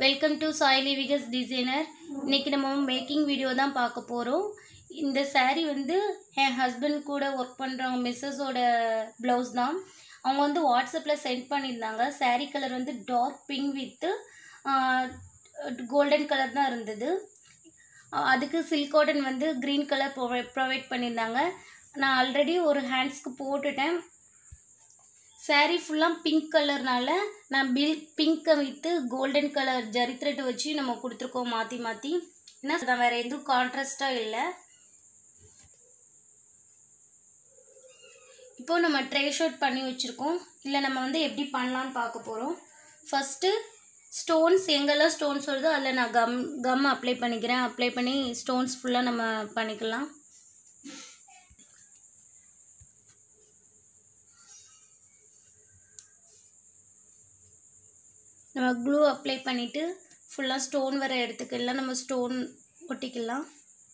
Welcome to Sai லிவிகஸ் designer இன்னைக்கு நம்ம மேக்கிங் வீடியோ தான் பார்க்க போகிறோம் இந்த saree வந்து என் ஹஸ்பண்ட் கூட ஒர்க் பண்ணுறவங்க மிஸ்ஸஸோட ப்ளவுஸ் தான் அவங்க வந்து வாட்ஸ்அப்பில் சென்ட் பண்ணியிருந்தாங்க saree கலர் வந்து dark pink with golden colour தான் இருந்தது அஹ் அதுக்கு சில்க் காட்டன் வந்து க்ரீன் கலர் ப்ரொவை ப்ரொவைட் பண்ணியிருந்தாங்க நான் ஆல்ரெடி ஒரு ஹேண்ட்ஸ்க்கு போட்டுட்டேன் saree ஃபுல்லாக பிங்க் கலர்னால நான் பில் பிங்க்கை with golden colour zari thread வச்சு நம்ம கொடுத்துருக்கோம் மாற்றி மாற்றி ஏன்னா அதான் வேறு எதுவும் கான்ட்ராஸ்டாக இல்லை இப்போ நம்ம ட்ரே ஷர்ட் பண்ணி வச்சுருக்கோம் இல்லை நம்ம வந்து எப்படி பண்ணலான்னு பார்க்க போகிறோம் ஃபஸ்ட்டு ஸ்டோன்ஸ் எங்கெல்லாம் ஸ்டோன்ஸ் வருதோ அதில் நான் கம் கம் அப்ளை பண்ணிக்கிறேன் அப்ளை பண்ணி ஸ்டோன்ஸ் ஃபுல்லாக நம்ம பண்ணிக்கலாம் நம்ம க்ளூ அப்ளை பண்ணிவிட்டு ஃபுல்லாக ஸ்டோன் வர இடத்துக்கு எல்லாம் நம்ம ஸ்டோன் ஒட்டிக்கலாம்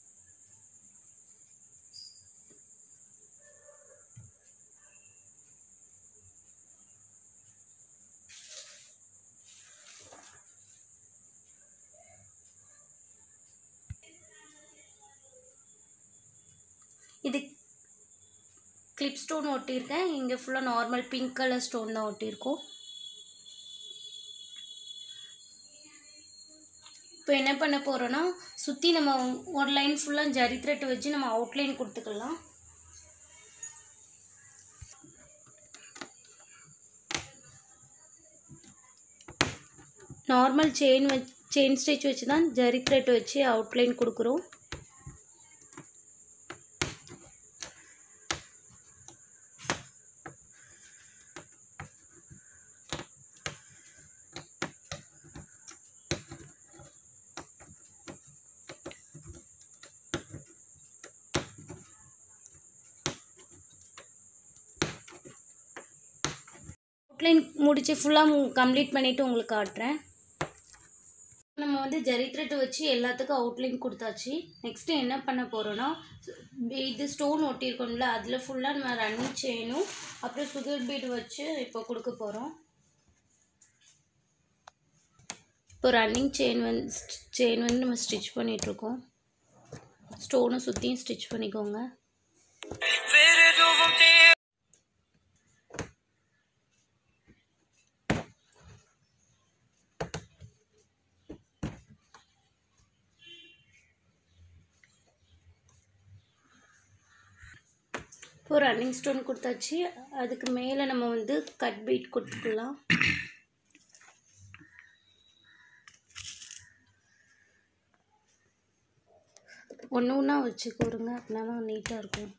இது கிளிப் ஸ்டோன் ஒட்டியிருக்கேன் இங்கே ஃபுல்லாக நார்மல் பிங்க் கலர் ஸ்டோன் தான் ஒட்டியிருக்கோம் இப்போ என்ன பண்ண போகிறோன்னா சுற்றி நம்ம ஒரு லைன் ஃபுல்லாக ஜரி த்ரெட் வச்சு நம்ம அவுட்லைன் கொடுத்துக்கலாம் நார்மல் செயின் வச் செயின் ஸ்டிச் வச்சு தான் ஜரி த்ரெட் வச்சு அவுட்லைன் கொடுக்குறோம் அவுட்லைன் முடிச்சு ஃபுல்லாக கம்ப்ளீட் பண்ணிவிட்டு உங்களுக்கு காட்டுறேன் நம்ம வந்து ஜரி த்ரெட் வச்சு எல்லாத்துக்கும் அவுட்லைன் கொடுத்தாச்சு நெக்ஸ்ட்டு என்ன பண்ண போகிறோன்னா இது ஸ்டோன் ஒட்டியிருக்கோம்ல அதில் ஃபுல்லாக நம்ம ரன்னிங் செயினும் அப்புறம் சுகர் பீட் வச்சு இப்போ கொடுக்க போகிறோம் இப்போ ரன்னிங் செயின் வந்து செயின் வந்து நம்ம ஸ்டிச் பண்ணிகிட்ருக்கோம் ஸ்டோனை சுற்றியும் ஸ்டிச் பண்ணிக்கோங்க இப்போ ரன்னிங் ஸ்டோன் கொடுத்தாச்சு அதுக்கு மேலே நம்ம வந்து கட் பீட் கொடுத்துக்கலாம் ஒன்று ஒன்றா வச்சுக்கோருங்க அப்படின்னா தான் நீட்டாக இருக்கும்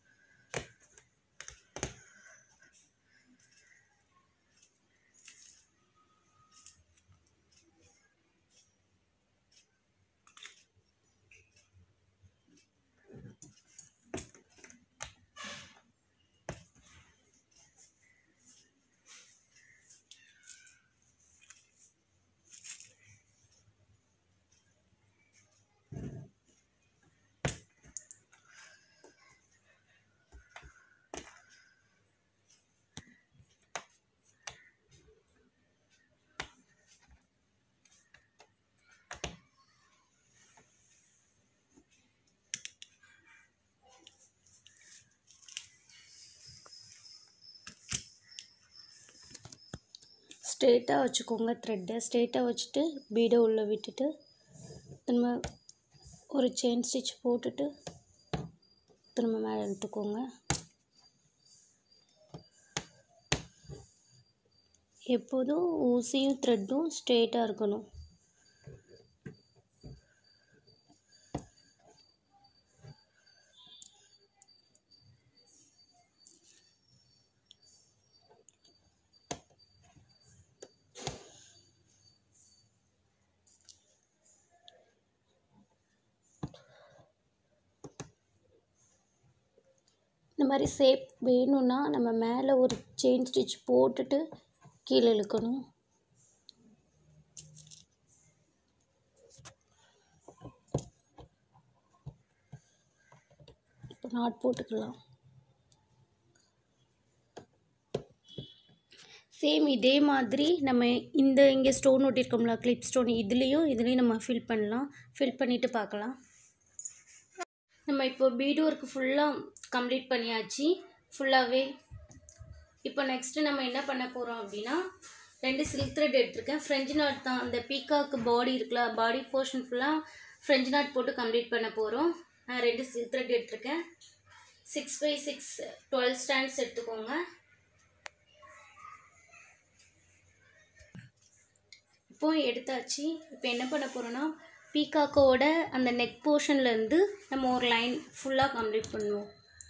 ஸ்ட்ரெயிட்டாக வச்சுக்கோங்க த்ரெட்டை ஸ்ட்ரெயிட்டாக வச்சுட்டு பீடை உள்ளே விட்டுட்டு திரும்ப ஒரு செயின் ஸ்டிச் போட்டுட்டு திரும்ப மேலே எடுத்துக்கோங்க எப்போதும் ஊசியும் த்ரெட்டும் ஸ்ட்ரெயிட்டாக இருக்கணும் இந்த மாதிரி ஷேப் வேணும்னா நம்ம மேலே ஒரு செயின் ஸ்டிச் போட்டுட்டு கீழே இழுக்கணும் இப்போ நாட் போட்டுக்கலாம் சேம் இதே மாதிரி நம்ம இந்த இங்கே ஸ்டோன் ஒட்டியிருக்கோம்ல கிளிப் ஸ்டோன் இதுலேயும் இதுலேயும் நம்ம ஃபில் பண்ணலாம் ஃபில் பண்ணிவிட்டு பார்க்கலாம் நம்ம இப்போ பீடு ஒர்க் ஃபுல்லாக கம்ப்ளீட் பண்ணியாச்சு ஃபுல்லாகவே இப்போ நெக்ஸ்ட்டு நம்ம என்ன பண்ண போகிறோம் அப்படின்னா ரெண்டு சில்க் த்ரெட் எடுத்திருக்கேன் ஃப்ரெஞ்சு நாட் தான் அந்த பீக்காக்கு பாடி இருக்குல்ல பாடி போர்ஷன் ஃபுல்லாக ஃப்ரெஞ்சு நாட் போட்டு கம்ப்ளீட் பண்ண போகிறோம் நான் ரெண்டு சில்க் த்ரெட் எடுத்திருக்கேன் six by six twelve strands எடுத்துக்கோங்க இப்போ எடுத்தாச்சு இப்போ என்ன பண்ண போகிறோன்னா பீகாக்கோட அந்த நெக் போர்ஷன்லேருந்து நம்ம ஒரு லைன் ஃபுல்லாக கம்ப்ளீட் பண்ணுவோம்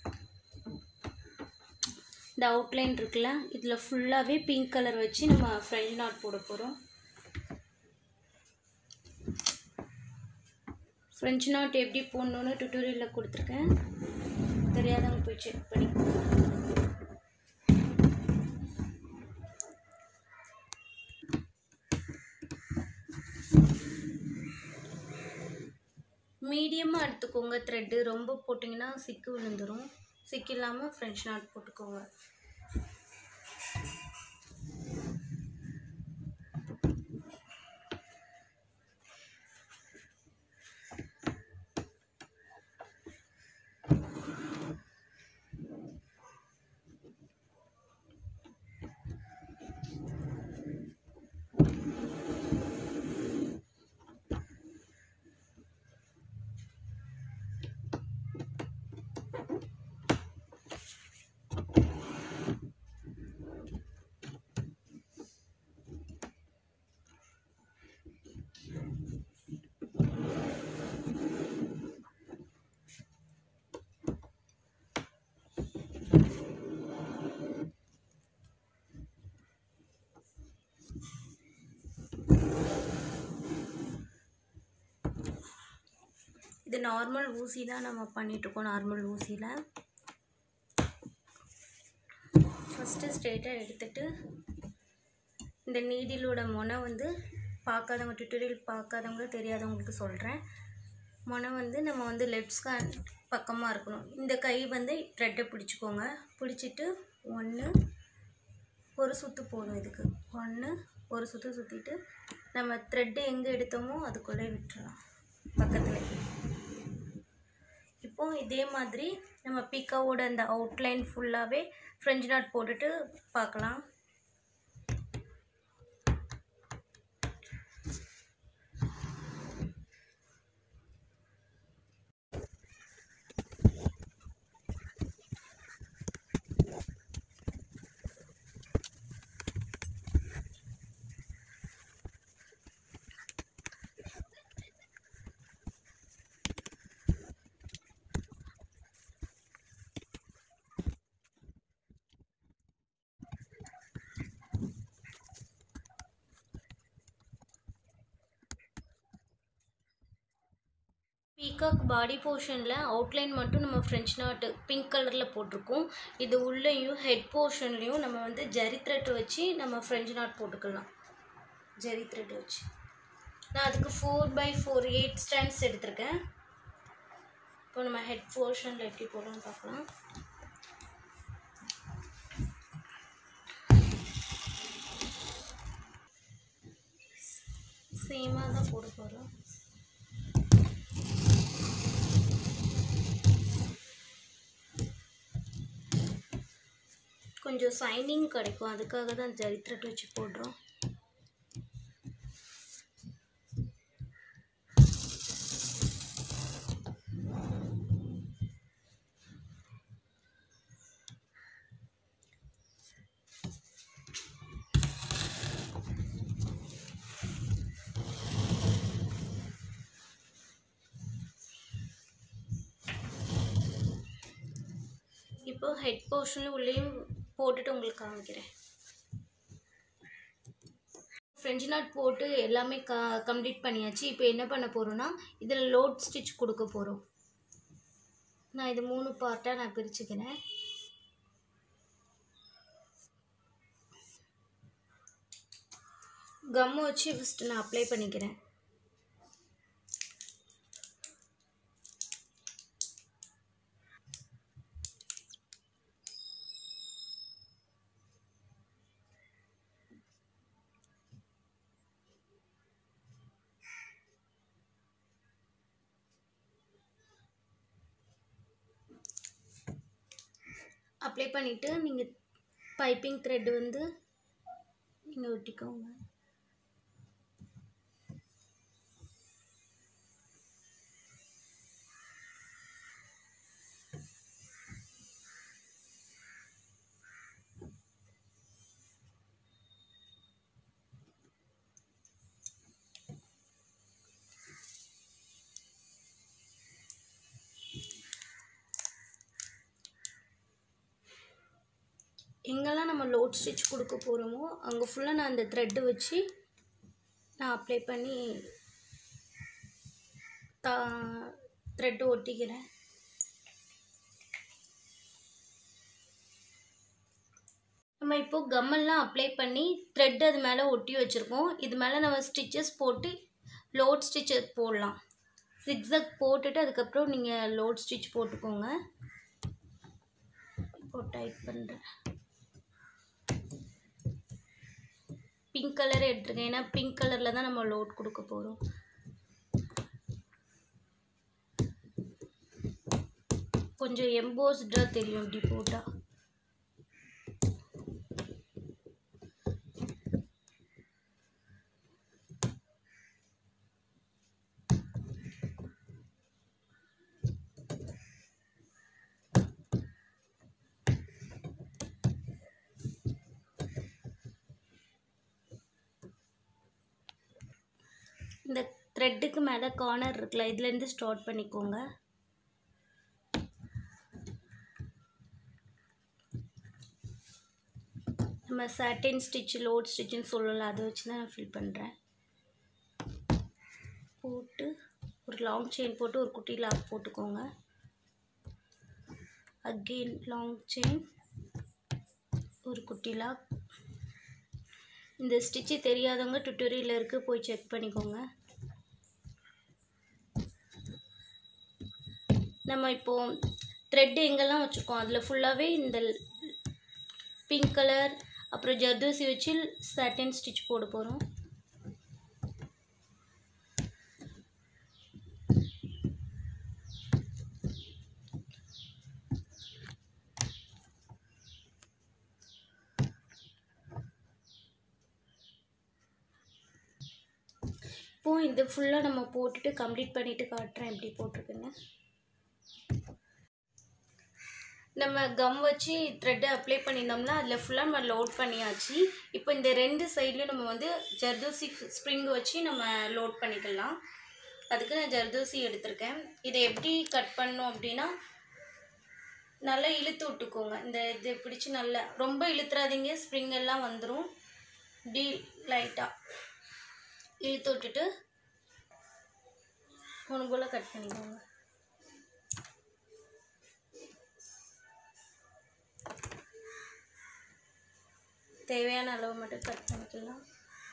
இந்த அவுட்லைன் இருக்குல்ல இதில் ஃபுல்லாகவே பிங்க் கலர் வச்சு நம்ம ஃப்ரெண்ட் நாட் போட போகிறோம் ஃப்ரெஞ்ச் நாட் எப்படி போடணுன்னு டுட்டோரியலில் கொடுத்துருக்கேன் தெரியாதவங்க போய் செக் பண்ணிக்கோங்க மீடியமாக எடுத்துக்கோங்க த்ரெட்டு ரொம்ப போட்டிங்கன்னா சிக்கு விழுந்துடும் சிக்கு இல்லாமல் ஃப்ரெஞ்ச் நாட் போட்டுக்கோங்க இது நார்மல் ஊசி தான் நம்ம பண்ணிகிட்ருக்கோம் நார்மல் ஊசியில் ஃபஸ்ட்டு ஸ்ட்ரெயிட்டாக எடுத்துட்டு இந்த நீடிலோட முனை வந்து பார்க்காதவங்க டுட்டோரியல் பார்க்காதவங்க தெரியாதவங்களுக்கு சொல்கிறேன் முனை வந்து நம்ம வந்து லெஃப்ட் ஸ்கேன் பக்கமாக இருக்கணும் இந்த கை வந்து த்ரெட்டை பிடிச்சிக்கோங்க பிடிச்சிட்டு ஒன்று ஒரு சுற்று போதும் இதுக்கு ஒன்று ஒரு சுற்று சுற்றிட்டு நம்ம த்ரெட்டு எங்கே எடுத்தோமோ அதுக்குள்ளே விட்டுறலாம் பக்கத்தில் இப்போ இதே மாதிரி நம்ம பிக்காவோட அந்த அவுட்லைன் ஃபுல்லாகவே ஃப்ரெஞ்ச் நாட் போட்டுட்டு பார்க்கலாம் பீகாக் பாடி போர்ஷனில் அவுட்லைன் மட்டும் நம்ம ஃப்ரெஞ்ச் நாட்டு பிங்க் கலரில் போட்டிருக்கோம் இது உள்ளேயும் ஹெட் போர்ஷன்லேயும் நம்ம வந்து ஜரி த்ரெட் வச்சு நம்ம ஃப்ரெஞ்ச் நாட் போட்டுக்கலாம் ஜரி த்ரெட் வச்சு நான் அதுக்கு four by four eight strands எடுத்திருக்கேன் இப்போ நம்ம ஹெட் போர்ஷனில் எப்படி போடலாம்னு பார்க்கலாம் சேமாக தான் போட போகிறோம் கொஞ்சம் சைனிங் கிடைக்கும் அதுக்காக தான் ஜரி த்ரெட் வச்சு போடுறோம் இப்போ ஹெட் போர்ஷனில் உள்ளேயும் போட்டுட்டு உங்களுக்கு காமிக்கிறேன் ஃப்ரெஞ்சு நாட் போட்டு எல்லாமே க கம்ப்ளீட் பண்ணியாச்சு இப்போ என்ன பண்ண போகிறோன்னா இதில் லோட் ஸ்டிச் கொடுக்க போகிறோம் நான் இது மூணு பார்ட்டாக நான் பிரிச்சுக்கிறேன் கம்மு வச்சு ஃபஸ்ட்டு நான் அப்ளை பண்ணிக்கிறேன் அப்ளை பண்ணிவிட்டு நீங்கள் பைப்பிங் த்ரெட் வந்து நீங்கள் ஒட்டிக்கோங்க எங்கெல்லாம் நம்ம லோட் ஸ்டிச் கொடுக்க போகிறோமோ அங்கே ஃபுல்லாக நான் அந்த த்ரெட்டு வச்சு நான் அப்ளை பண்ணி தா த்ரெட்டு ஒட்டிக்கிறேன் நம்ம இப்போது கம்மெல்லாம் அப்ளை பண்ணி த்ரெட் அது மேலே ஒட்டி வச்சுருக்கோம் இது மேலே நம்ம ஸ்டிச்சஸ் போட்டு லோட் ஸ்டிச் போடலாம் சிக்ஸக் போட்டுட்டு அதுக்கப்புறம் நீங்கள் லோட் ஸ்டிச் போட்டுக்கோங்க இப்போ டைட் பண்ணுறேன் பிங்க் கலர் எடுத்துருக்கேன் ஏன்னா பிங்க் கலரில் தான் நம்ம லோட் கொடுக்க போகிறோம் கொஞ்சம் எம்போஸ்டாக தெரியும் இப்படி போட்டால் இந்த த்ரெட்டுக்கு மேலே கார்னர் இருக்குல்ல இதுலேருந்து ஸ்டார்ட் பண்ணிக்கோங்க நம்ம சாட்டின் ஸ்டிச் லோட் ஸ்டிச்சுன்னு சொல்லலாம் அதை வச்சு தான் நான் ஃபில் பண்ணுறேன் போட்டு ஒரு லாங் செயின் போட்டு ஒரு குட்டி லாக் போட்டுக்கோங்க அகெயின் லாங் செயின் ஒரு குட்டி லாக் இந்த ஸ்டிச்சு தெரியாதவங்க டுட்டோரியல் இருக்குது போய் செக் பண்ணிக்கோங்க நம்ம இப்போது த்ரெட் எங்கெல்லாம் வச்சுருக்கோம் அதில் ஃபுல்லாகவே இந்த பிங்க் கலர் அப்புறம் ஜர்தோசி வச்சு சாட்டின் ஸ்டிச் போட போகிறோம் இப்போது இது ஃபுல்லாக நம்ம போட்டுட்டு கம்ப்ளீட் பண்ணிவிட்டு காட்டுறேன் எப்படி போட்டிருக்குன்னு நம்ம கம் வச்சு த்ரெட்டை அப்ளை பண்ணியிருந்தோம்னா அதில் ஃபுல்லாக நம்ம லோட் பண்ணியாச்சு இப்போ இந்த ரெண்டு சைட்லையும் நம்ம வந்து ஜர்தோசி ஸ்ப்ரிங் வச்சு நம்ம லோட் பண்ணிக்கலாம் அதுக்கு நான் ஜர்தோசி எடுத்திருக்கேன் இதை எப்படி கட் பண்ணோம் அப்படின்னா நல்லா இழுத்து விட்டுக்கோங்க இந்த இது பிடிச்சி நல்லா ரொம்ப இழுத்துறாதீங்க ஸ்ப்ரிங் எல்லாம் வந்துடும் இப்படி லைட்டாக இழுத்து விட்டுட்டு மூணு போல் கட் பண்ணிக்கோங்க தேவையான அளவு மட்டும் கட் பண்ணிக்கலாம்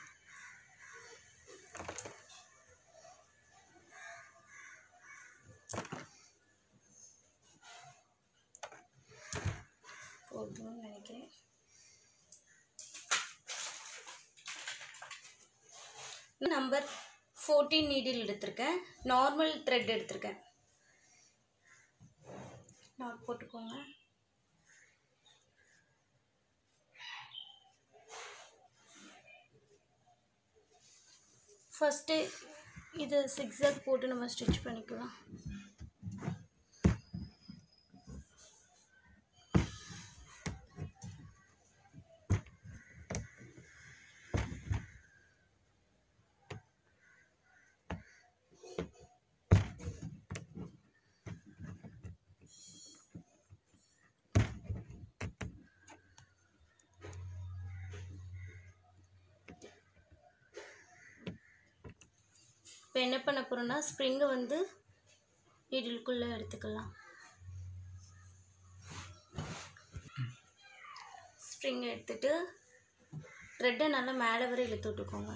போதும்னு நினைக்கிறேன் நம்பர் ஃபோர்டீன் நீடில் எடுத்திருக்கேன் நார்மல் த்ரெட் எடுத்திருக்கேன் நாட் போட்டுக்கோங்க ஃபஸ்ட்டு இது சிக்ஸாக் போட்டு நம்ம ஸ்டிச் பண்ணிக்கலாம் இப்போ என்ன பண்ண போகிறோன்னா ஸ்ப்ரிங்கை வந்து நீடிலுக்குள்ளே எடுத்துக்கலாம் ஸ்ப்ரிங் எடுத்துட்டு த்ரெட்டை நல்லா மேலே வரை இழுத்து விட்டுக்கோங்க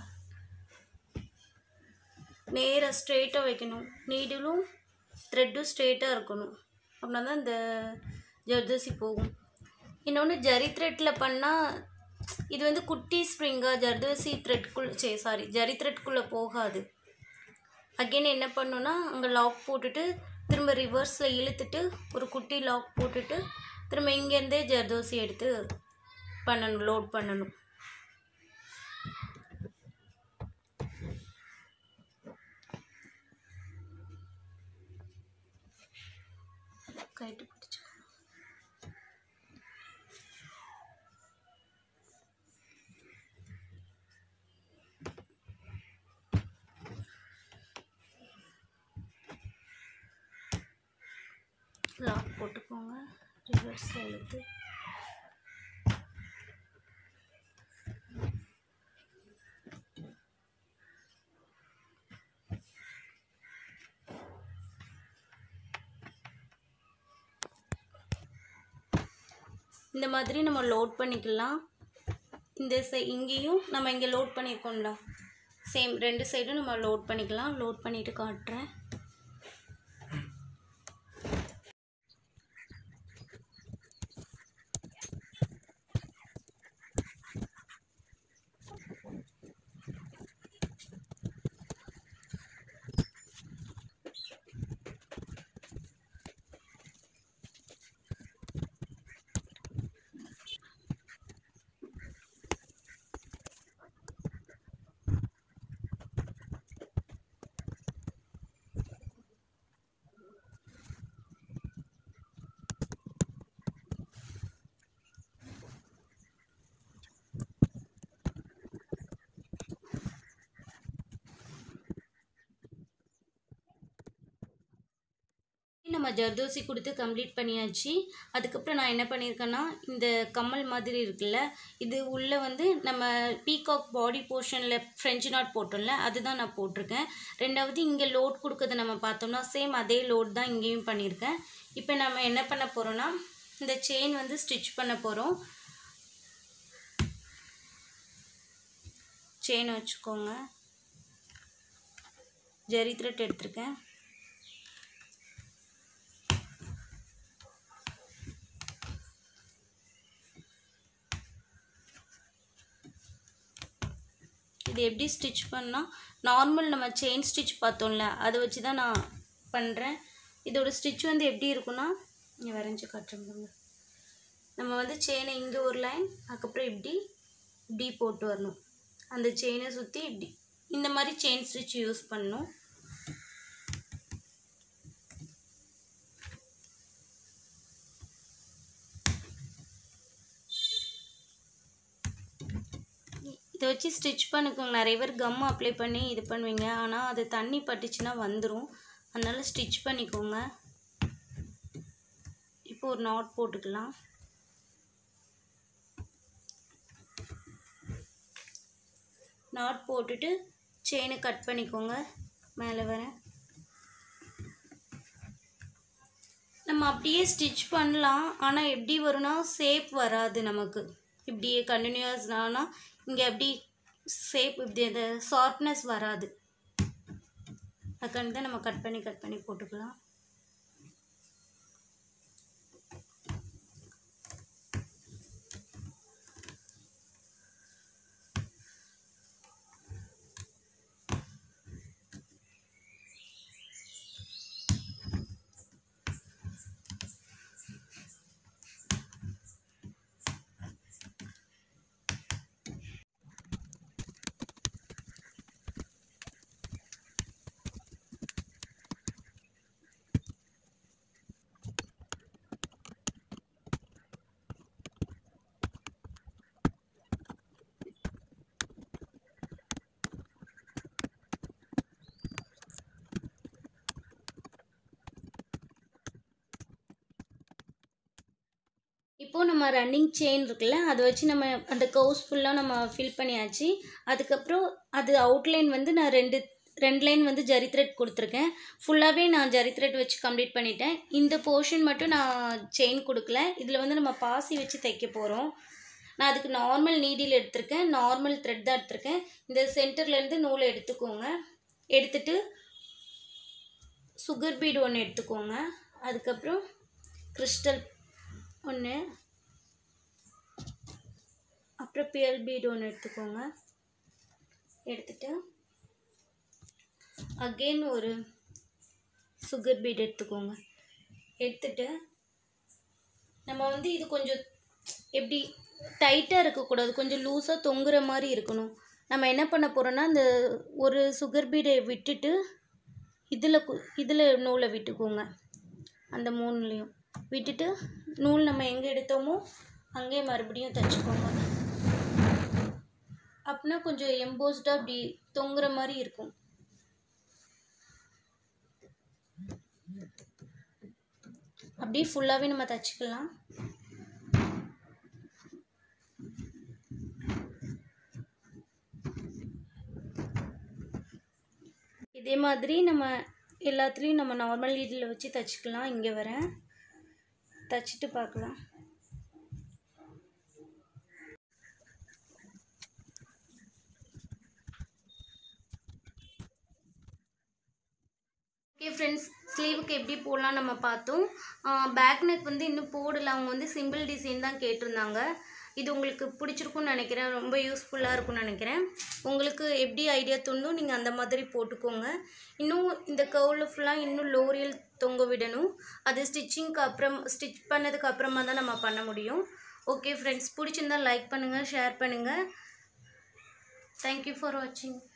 நேராக ஸ்ட்ரெயிட்டாக வைக்கணும் நீடிலும் த்ரெட்டும் ஸ்ட்ரெயிட்டாக இருக்கணும் அப்படின்னா தான் இந்த ஜர்தோசி போகும் இன்னொன்று ஜரி த்ரெட்டில் பண்ணால் இது வந்து குட்டி ஸ்ப்ரிங்காக ஜர்தோசி த்ரெட்குள்ளே சே சாரி ஜரி த்ரெட்குள்ளே போகாது அகெயின் என்ன பண்ணோன்னா அங்கே லாக் போட்டுட்டு திரும்ப ரிவர்ஸில் இழுத்துட்டு ஒரு குட்டி லாக் போட்டுட்டு திரும்ப இங்கேருந்தே ஜர்தோசி எடுத்து பண்ணணும் லோட் பண்ணணும் கைட்டு பிடிச்சு லாக் போட்டுக்கோங்க ரிவர்ஸில் இழுத்து இந்த மாதிரி நம்ம லோட் பண்ணிக்கலாம் இந்த சை இங்கேயும் நம்ம இங்கே லோட் பண்ணியிருக்கோம்ல சேம் ரெண்டு சைடும் நம்ம லோட் பண்ணிக்கலாம் லோட் பண்ணிவிட்டு காட்டுறேன் நம்ம ஜர்தோசி கொடுத்து கம்ப்ளீட் பண்ணியாச்சு அதுக்கப்புறம் நான் என்ன பண்ணியிருக்கேன்னா இந்த கம்மல் மாதிரி இருக்குல்ல இது உள்ளே வந்து நம்ம பீகாக் பாடி போர்ஷனில் ஃப்ரெஞ்சு நாட் போட்டோம்ல அதுதான் நான் போட்டிருக்கேன் ரெண்டாவது இங்கே லோட் கொடுக்கறத நம்ம பார்த்தோம்னா சேம் அதே லோட் தான் இங்கேயும் பண்ணியிருக்கேன் இப்போ நம்ம என்ன பண்ண போகிறோன்னா இந்த செயின் வந்து ஸ்டிச் பண்ண போகிறோம் செயின் வச்சுக்கோங்க ஜரி த்ரெட் எடுத்திருக்கேன் இது எப்படி ஸ்டிச் பண்ணால் நார்மல் நம்ம செயின் ஸ்டிச் பார்த்தோம்ல அதை வச்சு தான் நான் பண்ணுறேன் இதோட ஸ்டிச் வந்து எப்படி இருக்குன்னா இங்கே வரைஞ்சி காட்டுறேன் பாருங்க. நம்ம வந்து செயினை இங்கே ஒரு லைன் அதுக்கப்புறம் இப்படி இப்படி போட்டு வரணும் அந்த செயினை சுற்றி இப்படி இந்த மாதிரி செயின் ஸ்டிச் யூஸ் பண்ணணும் இதை வச்சு ஸ்டிச் பண்ணிக்கோங்க நிறைய பேர் கம் அப்ளை பண்ணி இது பண்ணுவீங்க ஆனால் அது தண்ணி பட்டுச்சுன்னா வந்துடும் அதனால் ஸ்டிச் பண்ணிக்கோங்க இப்போ ஒரு நாட் போட்டுக்கலாம் நாட் போட்டுட்டு செயினை கட் பண்ணிக்கோங்க மேலே வர நம்ம அப்படியே ஸ்டிச் பண்ணலாம் ஆனால் எப்படி வரும்னா ஷேப் வராது நமக்கு இப்படியே கண்டினியூஸ் ஆனால் இங்கே அப்படி ஷேப் இப்படி அந்த ஷார்ப்னஸ் வராது அதுக்காண்டி தான் நம்ம கட் பண்ணி கட் பண்ணி போட்டுக்கலாம் இப்போது நம்ம ரன்னிங் செயின் இருக்குல்ல அதை வச்சு நம்ம அந்த கவுஸ் ஃபுல்லாக நம்ம ஃபில் பண்ணியாச்சு அதுக்கப்புறம் அது அவுட்லைன் வந்து நான் ரெண்டு ரெண்டு லைன் வந்து ஜரி த்ரெட் கொடுத்துருக்கேன் ஃபுல்லாகவே நான் ஜரி த்ரெட் வச்சு கம்ப்ளீட் பண்ணிட்டேன் இந்த போர்ஷன் மட்டும் நான் செயின் கொடுக்கல இதில் வந்து நம்ம பாசி வச்சு தைக்க போகிறோம் நான் அதுக்கு நார்மல் நீடில் எடுத்திருக்கேன் நார்மல் த்ரெட் தான் எடுத்திருக்கேன் இந்த சென்டர்லேருந்து நூலை எடுத்துக்கோங்க எடுத்துட்டு சுகர் பீடு ஒன்று எடுத்துக்கோங்க அதுக்கப்புறம் கிறிஸ்டல் ஒன்று அப்புறம் பியல் பீடு ஒன்று எடுத்துக்கோங்க எடுத்துட்டு அகெயின் ஒரு சுகர் பீட் எடுத்துக்கோங்க எடுத்துட்டு நம்ம வந்து இது கொஞ்சம் எப்படி டைட்டாக இருக்கக்கூடாது கொஞ்சம் லூஸாக தொங்குற மாதிரி இருக்கணும் நம்ம என்ன பண்ண போகிறோன்னா இந்த ஒரு சுகர் பீடை விட்டுட்டு இதில் இதில் நூலை விட்டுக்கோங்க அந்த மூணுலேயும் விட்டுட்டு நூல் நம்ம எங்கே எடுத்தோமோ அங்கேயே மறுபடியும் தைச்சிக்கோங்க அப்படின்னா கொஞ்சம் எம்போஸ்டாக அப்படி தொங்குற மாதிரி இருக்கும் அப்படியே ஃபுல்லாகவே நம்ம தைச்சிக்கலாம் இதே மாதிரி நம்ம எல்லாத்துலேயும் நம்ம நார்மல் இதில் வச்சு தைச்சிக்கலாம் இங்கே வரேன் தைச்சிட்டு பார்க்கலாம் ஓகே ஃப்ரெண்ட்ஸ் ஸ்லீவுக்கு எப்படி போடலாம் நம்ம பார்த்தோம் பேக் நெக் வந்து இன்னும் போடல அவங்க வந்து சிம்பிள் டிசைன் தான் கேட்டிருந்தாங்க இது உங்களுக்கு பிடிச்சிருக்கும்னு நினைக்கிறேன் ரொம்ப யூஸ்ஃபுல்லாக இருக்கும்னு நினைக்கிறேன் உங்களுக்கு எப்படி ஐடியா தோணுதோ நீங்கள் அந்த மாதிரி போட்டுக்கோங்க இன்னும் இந்த கவுலில் ஃபுல்லாக இன்னும் லோரியல் தொங்க விடணும் அது ஸ்டிச்சிங்க்கு அப்புறம் ஸ்டிச் பண்ணதுக்கு அப்புறமா தான் நம்ம பண்ண முடியும் ஓகே ஃப்ரெண்ட்ஸ் பிடிச்சிருந்தா லைக் பண்ணுங்கள் ஷேர் பண்ணுங்கள் தேங்க்யூ ஃபார் வாட்சிங்